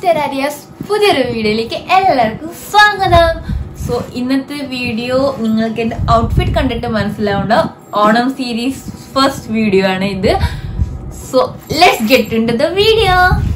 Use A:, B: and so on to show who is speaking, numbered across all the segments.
A: ടെറാരിയാസ് പുതിയൊരു വീഡിയോയിലേക്ക് എല്ലാവർക്കും സ്വാഗതം സോ ഇന്നത്തെ വീഡിയോ നിങ്ങൾക്ക് എന്റെ ഔട്ട്ഫിറ്റ് കണ്ടിട്ട് മനസ്സിലാവേണ്ട ഓണം സീരീസ് ഫസ്റ്റ് വീഡിയോ ആണ് ഇത് so let's get into the video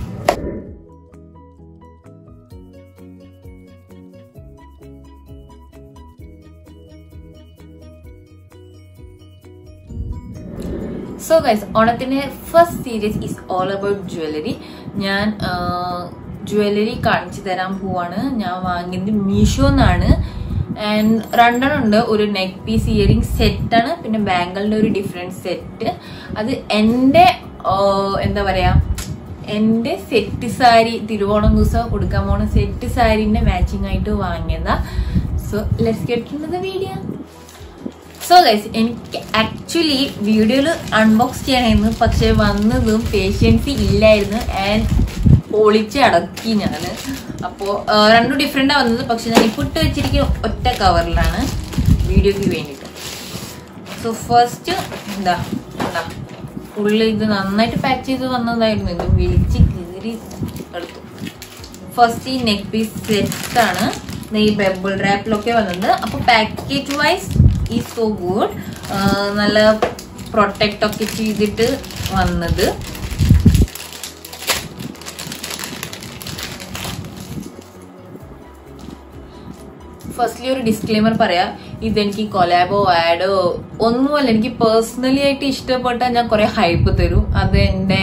A: so guys ഓണത്തിന്റെ first series is all about jewellery ഞാൻ ജ്വല്ലറി കാണിച്ചു തരാൻ പോവാണ് ഞാൻ വാങ്ങിയത് മീഷോന്നാണ് ആൻഡ് രണ്ടെണ്ണം ഉണ്ട് ഒരു നെക്ക് പീസ് ഇയറിംഗ് സെറ്റാണ് പിന്നെ ബാംഗിളിന്റെ ഒരു ഡിഫറെന്റ് സെറ്റ് അത് എൻ്റെ ആഹ്, എന്താ പറയാ എൻ്റെ സെറ്റ് സാരി തിരുവോണം ദിവസം കൊടുക്കാൻ പോണ സെറ്റ് സാരിന്റെ മാച്ചിങ് ആയിട്ട് വാങ്ങിയതാ so let's get in the video so guys എനിക്ക് ആക്ച്വലി വീഡിയോയിൽ അൺബോക്സ് ചെയ്യണമായിരുന്നു പക്ഷെ വന്നതും പേഷ്യൻസി ഇല്ലായിരുന്നു ആൻഡ് ഒളിച്ച് അടക്കി ഞാൻ അപ്പോൾ രണ്ടും ഡിഫറെൻ്റാണ് വന്നത് പക്ഷെ ഞാൻ ഇപ്പോൾ ഇട്ട് വെച്ചിരിക്കുന്ന ഒറ്റ കവറിലാണ് വീഡിയോയ്ക്ക് വേണ്ടിയിട്ട് സോ ഫസ്റ്റ് എന്താ എന്താ ഫുള്ള് ഇത് നന്നായിട്ട് പാക്ക് ചെയ്ത് വന്നതായിരുന്നു ഇത് വിളിച്ച് കീറി എടുത്തു ഫസ്റ്റ് ഈ നെക്ക് പീസ് സെറ്റ് ആണ് ഈ ബെബിൾ റാപ്പിലൊക്കെ വന്നത് അപ്പൊ പാക്കേജ് വൈസ് ഈ സോ ഗുഡ് നല്ല പ്രൊട്ടക്റ്റ് ഒക്കെ ചെയ്തിട്ട് വന്നത് ഫസ്റ്റ്ലി ഒരു ഡിസ്ക്ലെയിമർ പറയാം ഇതെനിക്ക് കൊലാബോ ആഡോ ഒന്നുമല്ല എനിക്ക് പേഴ്സണലി ആയിട്ട് ഇഷ്ടപ്പെട്ട ഞാൻ കുറെ ഹൈപ്പ് തരും അത് എൻ്റെ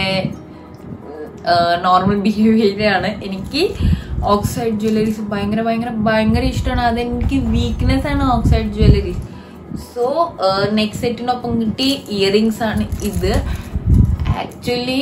A: നോർമൽ ബിഹേവിയർ ആണ് എനിക്ക് ഓക്സൈഡ് ജ്വല്ലറീസ് ഭയങ്കര ഭയങ്കര ഭയങ്കര ഇഷ്ടമാണ് അതെനിക്ക് വീക്ക്നെസ് ആണ് ഓക്സൈഡ് ജ്വല്ലറീസ് സോ നെക്സ്റ്റ് സെറ്റിനൊപ്പം കിട്ടി ഇയറിങ്സ് ആണ് ഇത് ആക്ച്വലി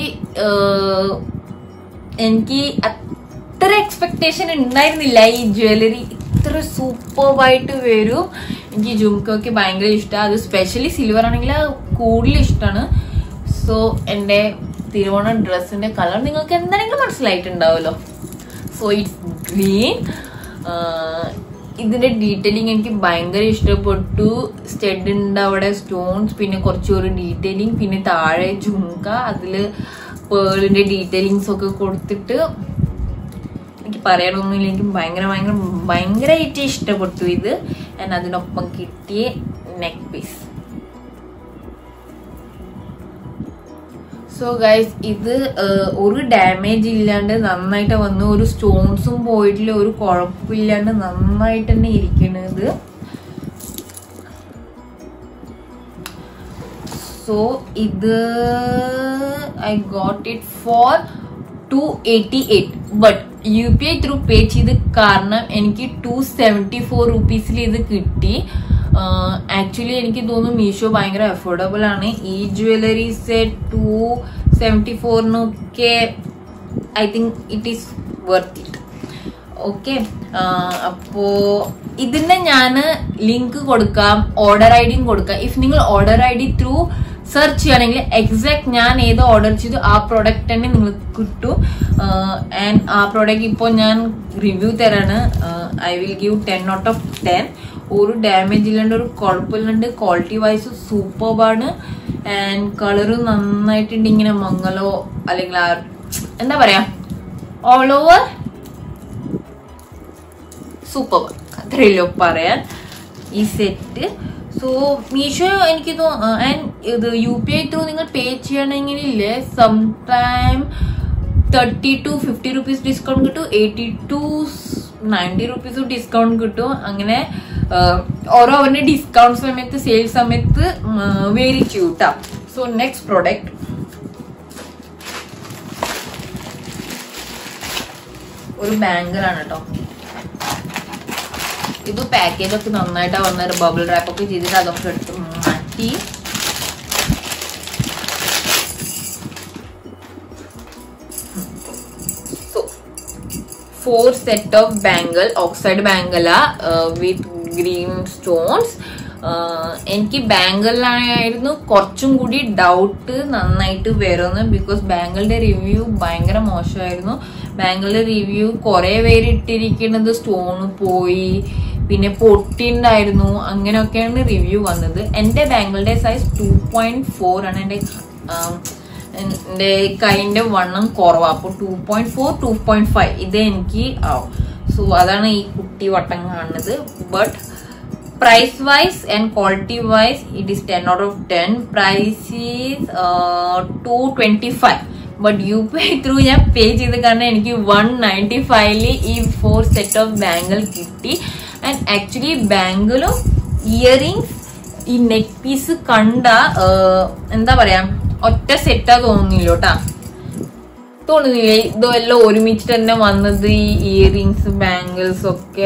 A: എനിക്ക് അത്ര എക്സ്പെക്ടേഷൻ ഉണ്ടായിരുന്നില്ല ഈ ജ്വല്ലറി ഇത്ര സൂപ്പർവായിട്ട് വരും എനിക്ക് ജുംക്കൊക്കെ ഭയങ്കര ഇഷ്ടമാണ് അത് സ്പെഷ്യലി സിൽവർ ആണെങ്കിൽ അത് കൂടുതൽ ഇഷ്ടമാണ് സോ എൻ്റെ തിരുവോണ ഡ്രസ്സിന്റെ കളർ നിങ്ങൾക്ക് എന്താണെങ്കിലും മനസ്സിലായിട്ടുണ്ടാവുമല്ലോ സോ ഇറ്റ്സ് ഗ്രീൻ ഇതിന്റെ ഡീറ്റെയിലിംഗ് എനിക്ക് ഭയങ്കര ഇഷ്ടപ്പെട്ടു സ്റ്റെഡ് ഉണ്ട് അവിടെ സ്റ്റോൺസ് പിന്നെ കുറച്ചൊരു ഡീറ്റെയിലിംഗ് പിന്നെ താഴെ ജുങ്ക അതില് പേളിന്റെ ഡീറ്റെയിലിങ്സ് ഒക്കെ കൊടുത്തിട്ട് എനിക്ക് പറയാനൊന്നുമില്ല എനിക്ക് ഭയങ്കര ഭയങ്കര ഭയങ്കരമായിട്ട് ഇഷ്ടപ്പെട്ടു ഇത് ഞാൻ അതിനൊപ്പം കിട്ടിയ നെക്ക് പീസ് സോ ഗൈസ് ഇത് ഏഹ്, ഒരു ഡാമേജ് ഇല്ലാണ്ട് നന്നായിട്ട് വന്നു ഒരു സ്റ്റോൺസും പോയിട്ടില്ല ഒരു കുഴപ്പമില്ലാണ്ട് നന്നായിട്ട് തന്നെ ഇരിക്കണത് സോ ഇത് I got it for two eighty eight but U P I through pay ചെയ്ത് കാരണം എനിക്ക് ടു സെവൻറ്റി ഫോർ റുപ്പീസിൽ ഇത് കിട്ടി ആക്ച്വലി എനിക്ക് തോന്നുന്നു മീഷോ ഭയങ്കര അഫോർഡബിൾ ആണ് ഈ ജ്വല്ലറി സെറ്റ് ടു സെവൻറ്റി ഫോറിനൊക്കെ I think it is worth it okay അപ്പോ ഇതിന്റെ ഞാൻ ലിങ്ക് കൊടുക്കാം ഓർഡർ ഐ ഡിയും കൊടുക്കാം ഇഫ് നിങ്ങൾ order I D through search ചെയ്യുകയാണെങ്കിൽ എക്സാക്ട് ഞാൻ ഏത് ഓർഡർ ചെയ്തു ആ പ്രോഡക്റ്റ് തന്നെ നിങ്ങൾക്ക് കിട്ടും ആൻഡ് ആ പ്രോഡക്റ്റ് ഇപ്പോൾ ഞാൻ റിവ്യൂ തരാണ് I will give ten out of ten ഒരു ഡാമേജ് ഇല്ലാണ്ട് ഒരു കുഴപ്പമില്ലാണ്ട് ക്വാളിറ്റി വൈസ് സൂപ്പർബാണ് ആൻഡ് കളറ് നന്നായിട്ടുണ്ട് ഇങ്ങനെ മങ്ങലോ അല്ലെങ്കിൽ ആ എന്താ പറയാ ഓൾ ഓവർ സൂപ്പർ അത്രയല്ലോ പറയാൻ ഈ സെറ്റ് സോ മീഷോ എനിക്ക് ആൻഡ് ഇത് യു പി ഐ ത്രൂ നിങ്ങൾ പേ ചെയ്യണമെങ്കിലില്ലേ some time thirty to fifty rupees discount കിട്ടും eighty to ninety rupees discount കിട്ടും അങ്ങനെ ആ, ഓരോ അവരുടെ ഡിസ്കൗണ്ട് സമയത്ത് സെയിൽ സമയത്ത് വേരി ചെയ്യൂട്ടാ സോ നെക്സ്റ്റ് പ്രോഡക്റ്റ് ഒരു ബാങ്കറാണ് കേട്ടോ ഇത് പാക്കേജ് ഒക്കെ നന്നായിട്ടാ വന്നത് ബബിൾ റാപ്പ് ഒക്കെ ചെയ്തിട്ട് അതൊക്കെ എടുത്ത് മാറ്റി four set of bangle oxide ബാംഗിള വിത്ത് ഗ്രീൻ സ്റ്റോൺസ് എനിക്ക് ബാംഗിളിലായിരുന്നു കുറച്ചും കൂടി ഡൗട്ട് നന്നായിട്ട് വരുമെന്ന് ബിക്കോസ് ബാംഗിളിന്റെ റിവ്യൂ ഭയങ്കര മോശമായിരുന്നു ബാംഗിളിന്റെ റിവ്യൂ കുറെ പേര് ഇട്ടിരിക്കുന്നത് സ്റ്റോൺ പോയി പിന്നെ പൊട്ടിണ്ടായിരുന്നു അങ്ങനെയൊക്കെയാണ് റിവ്യൂ വന്നത് എന്റെ ബാംഗിളുടെ സൈസ് ടു പോയിന്റ് ഫോർ ആണ് എന്റെ എന്റെ കൈന്റെ വണ്ണം കുറവാ അപ്പൊ two point four two point five ഇത് എനിക്ക് ആവും സോ അതാണ് ഈ കുട്ടി വട്ടം കാണുന്നത് but price wise and quality wise it is 10 out of 10 price is uh, 225 but U P I through ഞാൻ പേ ചെയ്ത് കാരണം എനിക്ക് വൺ നയൻറ്റി ഫൈവില് ഈ ഫോർ സെറ്റ് ഓഫ് ബാങ്കിൾ കിട്ടി ആൻഡ് ആക്ച്വലി ബാങ്കിളും ഇയറിങ്സ് ഈ നെക്ക് പീസ് കണ്ട uh, എന്താ പറയാ ഒറ്റ സെറ്റാ തോന്നുന്നില്ല കേട്ടാ തോന്നുന്നില്ലേ ഇതെല്ലാം ഒരുമിച്ചിട്ട് തന്നെ വന്നത് ഈ ഇയറിങ്സ് ബാംഗിൾസ് ഒക്കെ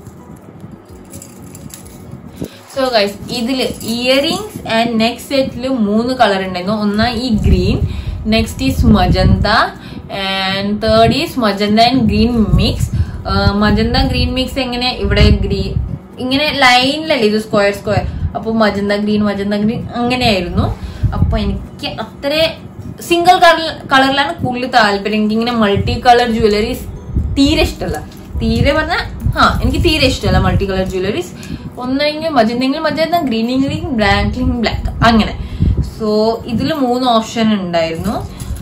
A: സോ ഗൈസ് ഇതില് ഇയറിങ്സ് ആൻഡ് നെക്സ്റ്റ് സെറ്റില് മൂന്ന് കളർ ഉണ്ടായിരുന്നു ഒന്ന് ഈ green next is magenta and third is magenta and green mix magenta green mix എങ്ങനെ ഇവിടെ ഗ്രീൻ ഇങ്ങനെ ലൈനിലല്ലേ ഇത് സ്ക്വയർ സ്ക്വയർ അപ്പൊ മജന്ത ഗ്രീൻ മജന്ത ഗ്രീൻ അങ്ങനെയായിരുന്നു അപ്പൊ എനിക്ക് അത്ര സിംഗിൾ കളർ കളറിലാണ് കൂടുതൽ താല്പര്യം എനിക്ക് ഇങ്ങനെ മൾട്ടി കളർ ജ്വല്ലറീസ് തീരെ ഇഷ്ടമല്ല തീരെ പറഞ്ഞാൽ ആ എനിക്ക് തീരെ ഇഷ്ടമല്ല മൾട്ടി കളർ ജ്വല്ലറീസ് ഒന്നെങ്കിൽ മജന്തെങ്കിലും മജന്ത ഗ്രീനെങ്കിൽ ബ്ലാക്ക് ബ്ലാക്ക് അങ്ങനെ സോ ഇതിൽ മൂന്ന് ഓപ്ഷൻ ഉണ്ടായിരുന്നു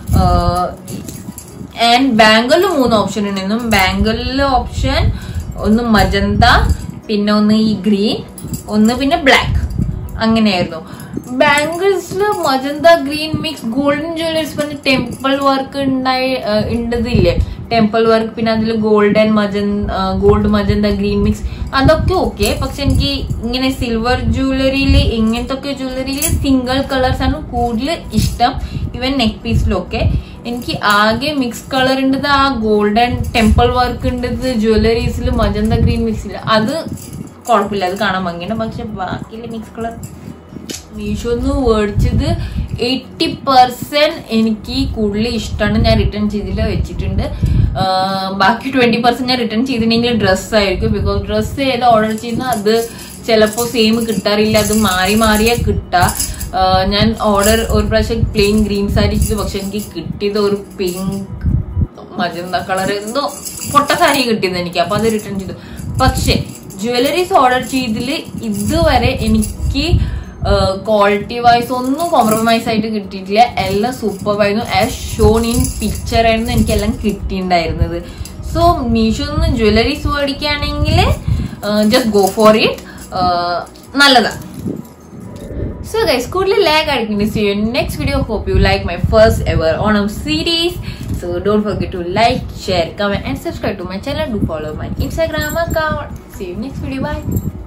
A: ആൻഡ് ബാംഗിളിൽ മൂന്ന് ഓപ്ഷൻ ഉണ്ടായിരുന്നു ബാംഗിളിലെ ഓപ്ഷൻ ഒന്ന് മജന്ത പിന്നെ ഒന്ന് ഈ ഗ്രീൻ ഒന്ന് പിന്നെ ബ്ലാക്ക് അങ്ങനെയായിരുന്നു ബാംഗിൾസിൽ magenta green mix golden jewellers പറഞ്ഞ ടെമ്പിൾ വർക്ക് ഉണ്ടായി ഉണ്ടതില്ലേ ടെമ്പിൾ വർക്ക് പിന്നെ അതിൽ ഗോൾഡൻ മജൻ ഗോൾഡ് മജന്ത ഗ്രീൻ മിക്സ് അതൊക്കെ ഓക്കെ പക്ഷെ എനിക്ക് ഇങ്ങനെ സിൽവർ ജ്വല്ലറിയിൽ ഇങ്ങനത്തെ ഒക്കെ ജ്വല്ലറിയിൽ സിംഗിൾ കളേഴ്സ് ആണ് കൂടുതൽ ഇഷ്ടം ഇവൻ നെക്ക് പീസിലൊക്കെ എനിക്ക് ആകെ മിക്സ് കളർ ഉണ്ടത് ആ ഗോൾഡൻ ടെമ്പിൾ വർക്ക് ഉണ്ടത് ജ്വല്ലറീസിൽ മജന്ത ഗ്രീൻ മിക്സിൽ അത് കുഴപ്പമില്ല അത് കാണാൻ ഭംഗിയുണ്ട് പക്ഷെ ബാക്കിയുള്ള മിക്സ് കളർ മീഷോന്ന് മേടിച്ചത് എയ്റ്റി പെർസെന്റ് എനിക്ക് കൂടുതൽ ഇഷ്ടമാണ് ഞാൻ റിട്ടേൺ ചെയ്തില്ല വെച്ചിട്ടുണ്ട് ആഹ് ബാക്കി ട്വന്റി പെർസെന്റ് ഞാൻ റിട്ടേൺ ചെയ്തിട്ടുണ്ടെങ്കിൽ ഡ്രസ്സ് ആയിരിക്കും ബിക്കോസ് ഡ്രസ്സ് ഏത് ഓർഡർ ചെയ്യുന്ന അത് ചിലപ്പോൾ സെയിം കിട്ടാറില്ല അത് മാറി മാറിയാ കിട്ടാ ആഹ് ഞാൻ ഓർഡർ ഒരു പ്രാവശ്യം പ്ലെയിൻ ഗ്രീൻ സാരി ചെയ്തു പക്ഷെ എനിക്ക് കിട്ടിയത് ഒരു പിങ്ക് മജന്ത കളർ എന്തോ പൊട്ട സാരി കിട്ടിയത് എനിക്ക് അപ്പൊ അത് റിട്ടേൺ ചെയ്തു പക്ഷെ ജ്വല്ലറീസ് ഓർഡർ ചെയ്തതിൽ ഇതുവരെ എനിക്ക് ക്വാളിറ്റി വൈസ് ഒന്നും കോംപ്രമൈസ് ആയിട്ട് കിട്ടിയിട്ടില്ല എല്ലാം സൂപ്പർ ആയിരുന്നു ആസ് ഷോൺ ഇൻ പിക്ചർ ആയിരുന്നു എനിക്കെല്ലാം കിട്ടിയിട്ടുണ്ടായിരുന്നത് സോ മീഷോന്ന് ജ്വല്ലറീസ് മേടിക്കുകയാണെങ്കിൽ ജസ്റ്റ് ഗോ ഫോർ ഇറ്റ് നല്ലതാണ് So guys, കൂടുതൽ ലാഗ് അടിക്കുന്നു see you in next video. Hope you like my first ever Onam series. So don't forget to like, share, comment and subscribe to my channel. Do follow my Instagram account. See you next video. Bye.